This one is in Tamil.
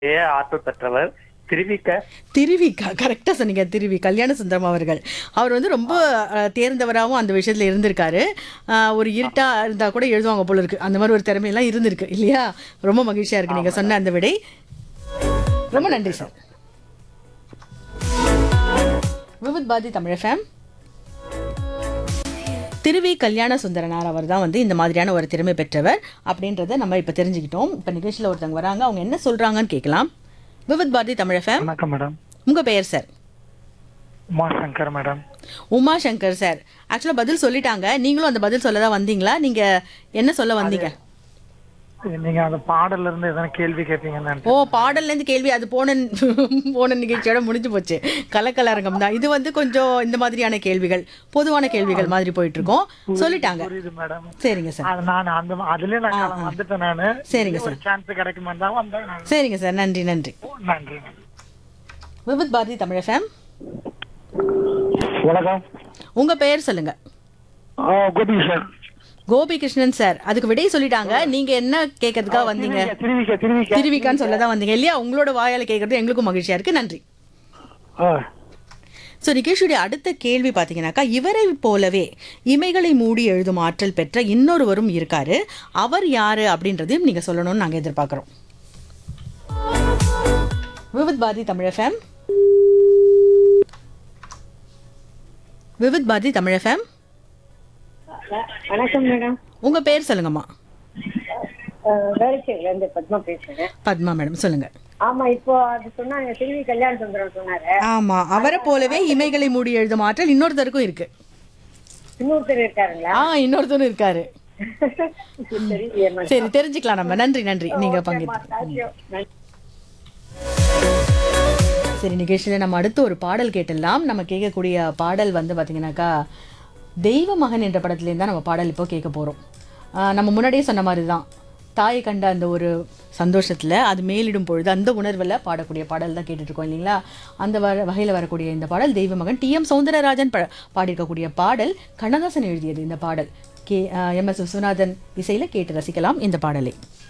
ஏ ஆற்றல் பெற்றவர் திருவிக்க திருவிக்கா கரெக்டாக சொன்னீங்க திருவி கல்யாண சுந்தரம் அவர்கள் அவர் வந்து ரொம்ப அஹ், தேர்ந்தவராகவும் அந்த விஷயத்தில் இருந்திருக்காரு அஹ், ஒரு இருட்டா இருந்தால் கூட எழுதுவாங்க போல இருக்கு அந்த மாதிரி ஒரு திறமையெல்லாம் இருந்திருக்கு இல்லையா ரொம்ப மகிழ்ச்சியாக இருக்கு நீங்கள் சொன்ன அந்த விடை ரொம்ப நன்றி சார் விவித் பாதி தமிழ் ஃபேம் திருவி கல்யாண சுந்தரனார் அவர் தான் வந்து இந்த மாதிரியான ஒரு திறமை பெற்றவர் அப்படின்றத நம்ம இப்போ தெரிஞ்சுக்கிட்டோம் இப்போ நிகழ்ச்சியில் ஒருத்தவங்க வராங்க அவங்க என்ன சொல்கிறாங்கன்னு கேட்கலாம் விவித் பாரதி தமிழ் ஃபேம் வணக்கம் மேடம் உங்கள் பெயர் sir Umashankar madam Uma Shankar sir ஆக்சுவலாக பதில் சொல்லிட்டாங்க நீங்களும் அந்த பதில் சொல்ல தான் வந்தீங்களா நீங்கள் என்ன சொல்ல வந்தீங்க நீங்க அந்த பாடல்ல இருந்து எதனா கேள்வி கேட்பீங்கன்னு ஓ பாடல்லேருந்து கேள்வி அது போன போன நிகழ்ச்சியோட முடிஞ்சு போச்சு கலக்கலரங்கம் தான் இது வந்து கொஞ்சம் இந்த மாதிரியான கேள்விகள் பொதுவான கேள்விகள் மாதிரி போயிட்டு இருக்கோம் சொல்லிட்டாங்க புரியுது மேடம் சரிங்க சார் அது நான் அந்த அதுலயே நான் கிளம்ப- வந்துட்டேன் நானு சரிங்க ஒரு சான்ஸ் கிடைக்குமா தான் வந்தேன் நான். சரிங்க சார் நன்றி நன்றி நன்றி விவித் பாரதி தமிழ் ஃபேம் வணக்கம் உங்கள் பெயர் சொல்லுங்க கோபி சார் கோபி கிருஷ்ணன் சார் அதுக்கு விடை சொல்லிட்டாங்க நீங்க என்ன கேட்கறதுக்காக வந்தீங்க திருவிக்க திருவிக்க திருவிக்கான்னு சொல்ல தான் வந்தீங்க இல்லையா உங்களோட வாயால கேட்கறது எங்களுக்கும் மகிழ்ச்சியா இருக்கு நன்றி ஸோ நிகேஷுடைய அடுத்த கேள்வி பார்த்தீங்கன்னாக்கா இவரை போலவே இமைகளை மூடி எழுதும் ஆற்றல் பெற்ற இன்னொருவரும் இருக்காரு அவர் யாரு அப்படின்றதையும் நீங்க சொல்லணும்னு நாங்கள் எதிர்பார்க்குறோம் விவித் பாரதி தமிழ் ஃபேம் விவித் பாரதி தமிழ் ஃபேம் வணக்கம் மேடம் உங்க பேர் சொல்லுங்கம்மா வேலைச்சேரியில இருந்து பத்மா பேசுறேன் பத்மா மேடம் சொல்லுங்க ஆமா இப்போ அது சொன்னாங்க திருவி கல்யாண சுந்தரம் சொன்னாரு ஆமா அவரை போலவே இமைகளை மூடி எழுதும் ஆற்றல் இன்னொருத்தருக்கும் இருக்கு இன்னொருத்தர் இருக்காருங்களா ஆ இன்னொருத்தரும் இருக்காரு தெரியலையே மேடம் சரி தெரிஞ்சுக்கலாம் நம்ம நன்றி நன்றி நீங்க பங்கேற்று தேங்க்யூ சரி நிகழ்ச்சியில் நம்ம அடுத்து ஒரு பாடல் கேட்டுடலாம் நம்ம கேட்கக்கூடிய பாடல் வந்து பார்த்தீங்கன்னாக்கா தெய்வ மகன் என்ற படத்துலேருந்து தான் நம்ம பாடல் இப்போ கேட்க போகிறோம் நம்ம முன்னாடியே சொன்ன மாதிரி தான் தாயை கண்ட அந்த ஒரு சந்தோஷத்தில் அது மேலிடும் பொழுது அந்த உணர்வில் பாடக்கூடிய பாடல் தான் கேட்டுட்ருக்கோம் இல்லைங்களா அந்த வர வகையில் வரக்கூடிய இந்த பாடல் தெய்வ மகன் டி எம் சௌந்தரராஜன் ப பாடியிருக்கக்கூடிய பாடல் கண்ணதாசன் எழுதியது இந்த பாடல் கே எம் எஸ் விஸ்வநாதன் இசையில் கேட்டு ரசிக்கலாம் இந்த பாடலை